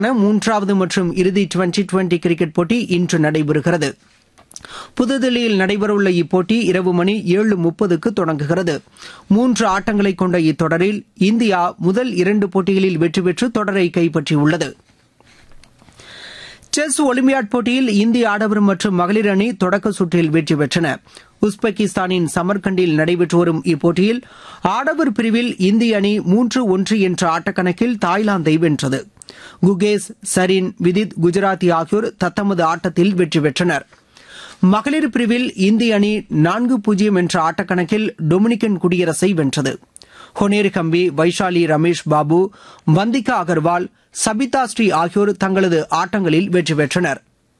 மூன்றாவது மற்றும் இறுதி டுவெண்டி டுவெண்டி கிரிக்கெட் போட்டி இன்று நடைபெறுகிறது புதுதில்லியில் நடைபெறவுள்ள இப்போட்டி இரவு மணி ஏழு முப்பதுக்கு தொடங்குகிறது மூன்று ஆட்டங்களை கொண்ட இத்தொடரில் இந்தியா முதல் இரண்டு போட்டிகளில் வெற்றி பெற்று தொடரை கைப்பற்றியுள்ளது செஸ் ஒலிம்பியாட் போட்டியில் இந்திய ஆடவர் மற்றும் மகளிர் அணி தொடக்க சுற்றில் வெற்றி பெற்றன உஸ்பெகிஸ்தானின் சமர்கண்டில் நடைபெற்று வரும் இப்போட்டியில் ஆடவர் பிரிவில் இந்திய அணி மூன்று ஒன்று என்ற ஆட்டக்கணக்கில் தாய்லாந்தை வென்றது குகேஸ் சரின் விதித் குஜராத்தி ஆகியோர் தத்தமது ஆட்டத்தில் வெற்றி பெற்றனர் மகளிர் பிரிவில் இந்திய அணி நான்கு பூஜ்ஜியம் என்ற ஆட்டக்கணக்கில் டொமினிக்கன் குடியரசை வென்றது ஹொனேர் கம்பி வைஷாலி ரமேஷ் பாபு வந்திகா அகர்வால் சபிதா ஸ்ரீ ஆகியோர் தங்களது ஆட்டங்களில் வெற்றி பெற்றனர்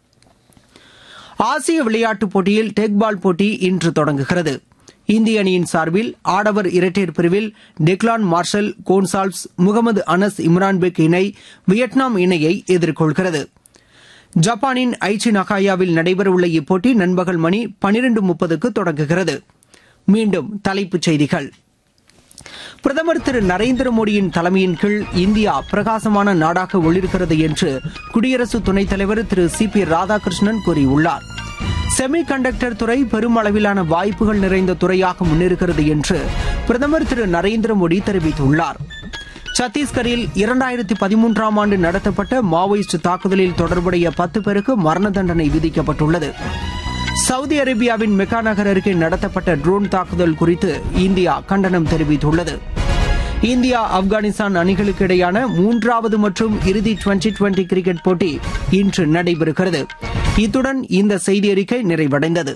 ஆசிய விளையாட்டுப் போட்டியில் டெக்பால் போட்டி இன்று தொடங்குகிறது இந்திய அணியின் சார்பில் ஆடவர் இரட்டையர் பிரிவில் டெக்லான் மார்ஷல் கோன்சால்வ்ஸ் முகமது அனஸ் இம்ரான்பெக் இணை வியட்நாம் இணையை எதிர்கொள்கிறது ஜப்பானின் ஐச்சி நகாயாவில் நடைபெறவுள்ள இப்போட்டி நண்பகல் மணி பனிரெண்டு முப்பதுக்கு தொடங்குகிறது மீண்டும் தலைப்புச் செய்திகள் பிரதமர் திரு நரேந்திர மோடியின் தலைமையின் கீழ் இந்தியா பிரகாசமான நாடாக ஒளிர்கிறது என்று குடியரசு துணைத் தலைவர் திரு சி பி ராதாகிருஷ்ணன் கூறியுள்ளார் செமி கண்டக்டர் துறை பெரும் அளவிலான வாய்ப்புகள் நிறைந்த துறையாக முன்னேறுகிறது என்று பிரதமர் திரு நரேந்திர மோடி தெரிவித்துள்ளார் சத்தீஸ்கரில் இரண்டாயிரத்தி பதிமூன்றாம் ஆண்டு நடத்தப்பட்ட மாவோயிஸ்ட் தாக்குதலில் தொடர்புடைய பத்து பேருக்கு மரண தண்டனை விதிக்கப்பட்டுள்ளது சவுதி அரேபியாவின் மெக்கா நகர் அருகே நடத்தப்பட்ட ட்ரோன் தாக்குதல் குறித்து இந்தியா கண்டனம் தெரிவித்துள்ளது இந்தியா ஆப்கானிஸ்தான் அணிகளுக்கு இடையான மூன்றாவது மற்றும் இறுதி டுவெண்டி டுவெண்டி கிரிக்கெட் போட்டி இன்று நடைபெறுகிறது இத்துடன் இந்த செய்தி அறிக்கை நிறைவடைந்தது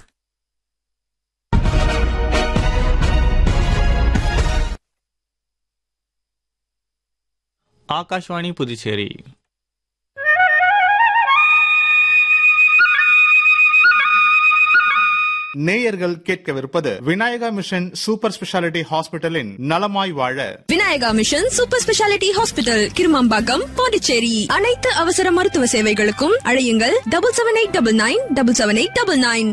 ஆகாஷ்வாணி புதுச்சேரி நேயர்கள் கேட்கவிருப்பது விநாயகா மிஷன் சூப்பர் ஸ்பெஷாலிட்டி ஹாஸ்பிட்டலின் நலமாய் வாழ Vinayaka mission super speciality hospital Kirumampakkam Pondicherry அனைத்து அவசர மருத்துவ சேவைகளுக்கும் அழையுங்கள் double seven eight double nine double seven eight double nine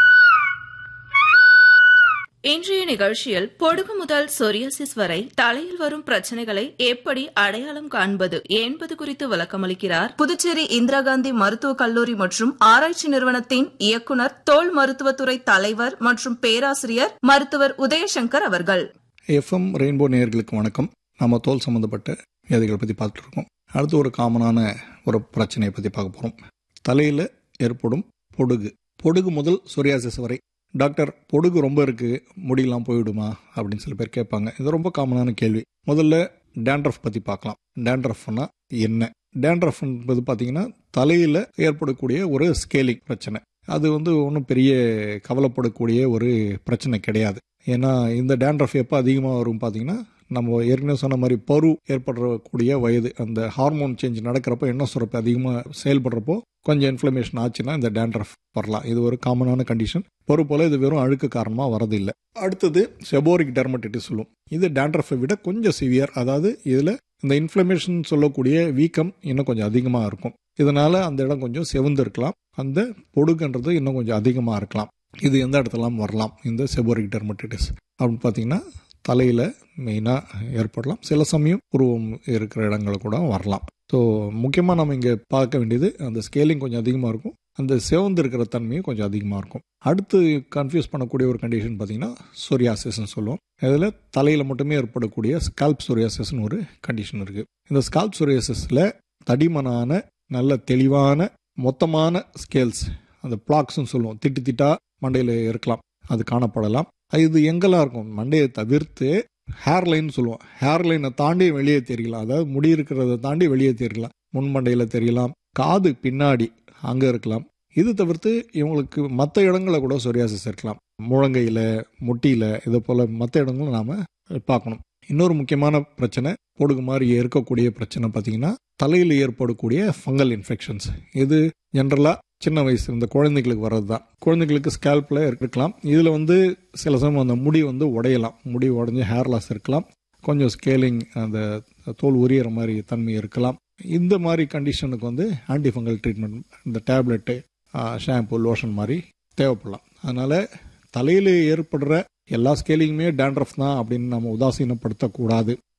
இன்றைய நிகழ்ச்சியில் பொடுகு முதல் சொரியாசிஸ் வரை தலையில் வரும் பிரச்சனைகளை எப்படி அடையாளம் காண்பது என்பது குறித்து விளக்கமளிக்கிறார் புதுச்சேரி இந்திரா காந்தி மருத்துவக் கல்லூரி மற்றும் ஆராய்ச்சி நிறுவனத்தின் இயக்குநர் தோல் மருத்துவத்துறை தலைவர் மற்றும் பேராசிரியர் மருத்துவர் உதயசங்கர் அவர்கள் எஃப்எம் ரெயின்போ நேயர்களுக்கு வணக்கம் நம்ம தோல் சம்மந்தப்பட்ட வியாதிகளை பற்றி பார்த்துட்டு இருக்கோம் அடுத்து ஒரு காமனான ஒரு பிரச்சனையை பற்றி பார்க்க போகிறோம் தலையில் ஏற்படும் பொடுகு பொடுகு முதல் சொரியாசிஸ் வரை டாக்டர் பொடுகு ரொம்ப இருக்கு முடியெல்லாம் போயிடுமா அப்படின்னு சில பேர் கேட்பாங்க இது ரொம்ப காமனான கேள்வி முதல்ல டேண்ட்ரஃப் பற்றி பார்க்கலாம் டேண்ட்ரஃப்னா என்ன டேண்ட்ரஃப் என்பது பார்த்தீங்கன்னா தலையில் ஏற்படக்கூடிய ஒரு ஸ்கேலிங் பிரச்சனை அது வந்து ஒன்றும் பெரிய கவலைப்படக்கூடிய ஒரு பிரச்சனை கிடையாது ஏன்னா இந்த டேண்ட்ரஃப் எப்போ அதிகமாக வரும் பார்த்தீங்கன்னா நம்ம ஏற்கனவே சொன்ன மாதிரி பரு ஏற்படக்கூடிய வயது அந்த ஹார்மோன் சேஞ்ச் நடக்கிறப்போ எண்ணெய் சுரப்பு அதிகமாக செயல்படுறப்போ கொஞ்சம் இன்ஃப்ளமேஷன் ஆச்சுன்னா இந்த டேண்ட்ரஃப் வரலாம் இது ஒரு காமனான கண்டிஷன் பரு போல இது வெறும் அழுக்கு காரணமாக வரதில்லை அடுத்தது செபோரிக் டெர்மட்டிட்டிஸ் சொல்லும் இது டேண்ட்ரஃபை விட கொஞ்சம் சிவியர் அதாவது இதில் இந்த இன்ஃப்ளமேஷன் சொல்லக்கூடிய வீக்கம் இன்னும் கொஞ்சம் அதிகமாக இருக்கும் இதனால அந்த இடம் கொஞ்சம் செவந்து இருக்கலாம் அந்த பொடுகுன்றது இன்னும் கொஞ்சம் அதிகமாக இருக்கலாம் இது எந்த இடத்துலாம் வரலாம் இந்த செபோரிக் டெர்மட்டிட்டிஸ் அப்படின்னு பார்த்தீங்கன்னா தலையில் மெயினாக ஏற்படலாம் சில சமயம் உருவம் இருக்கிற இடங்களை கூட வரலாம் ஸோ முக்கியமாக நம்ம இங்கே பார்க்க வேண்டியது அந்த ஸ்கேலிங் கொஞ்சம் அதிகமாக இருக்கும் அந்த சிவந்து இருக்கிற தன்மையும் கொஞ்சம் அதிகமாக இருக்கும் அடுத்து கன்ஃபியூஸ் பண்ணக்கூடிய ஒரு கண்டிஷன் பார்த்தீங்கன்னா சொரியாசிஸ்ன்னு சொல்லுவோம் இதில் தலையில் மட்டுமே ஏற்படக்கூடிய ஸ்கால்ப் சொரியாசிஸ்னு ஒரு கண்டிஷன் இருக்குது இந்த ஸ்கால்ப் சொரியாசிஸில் தடிமனான நல்ல தெளிவான மொத்தமான ஸ்கேல்ஸ் அந்த பிளாக்ஸ்னு சொல்லுவோம் திட்டு திட்டா மண்டையில் இருக்கலாம் அது காணப்படலாம் இது எங்கெல்லாம் இருக்கும் மண்டையை தவிர்த்து ஹேர்லைன் சொல்லுவோம் ஹேர்லைனை தாண்டி வெளியே தெரியலாம் அதாவது முடி இருக்கிறத தாண்டி வெளியே தெரியலாம் முன் மண்டையில் தெரியலாம் காது பின்னாடி அங்கே இருக்கலாம் இது தவிர்த்து இவங்களுக்கு மற்ற இடங்களில் கூட சொரியாசிஸ் இருக்கலாம் முழங்கையில் முட்டியில் இதை போல் மற்ற இடங்களும் நாம் பார்க்கணும் இன்னொரு முக்கியமான பிரச்சனை பொடுகு மாதிரி இருக்கக்கூடிய பிரச்சனை பார்த்தீங்கன்னா தலையில் ஏற்படக்கூடிய ஃபங்கல் இன்ஃபெக்ஷன்ஸ் இது ஜென்ரலாக சின்ன வயசு இந்த குழந்தைகளுக்கு வர்றது தான் குழந்தைகளுக்கு ஸ்கேல்பில் இருக்கலாம் இதில் வந்து சில சமயம் அந்த முடி வந்து உடையலாம் முடி உடஞ்சி ஹேர் லாஸ் இருக்கலாம் கொஞ்சம் ஸ்கேலிங் அந்த தோல் உரியற மாதிரி தன்மை இருக்கலாம் இந்த மாதிரி கண்டிஷனுக்கு வந்து ஆன்டிஃபங்கல் ட்ரீட்மெண்ட் இந்த டேப்லெட்டு ஷாம்பு லோஷன் மாதிரி தேவைப்படலாம் அதனால் தலையில் ஏற்படுற எல்லா ஸ்கேலிங்குமே டேண்ட்ரஃப் தான் அப்படின்னு நம்ம உதாசீனப்படுத்தக்கூடாது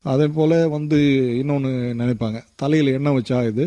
அதே போல் வந்து இன்னொன்று நினைப்பாங்க தலையில் எண்ணெய் வச்சா இது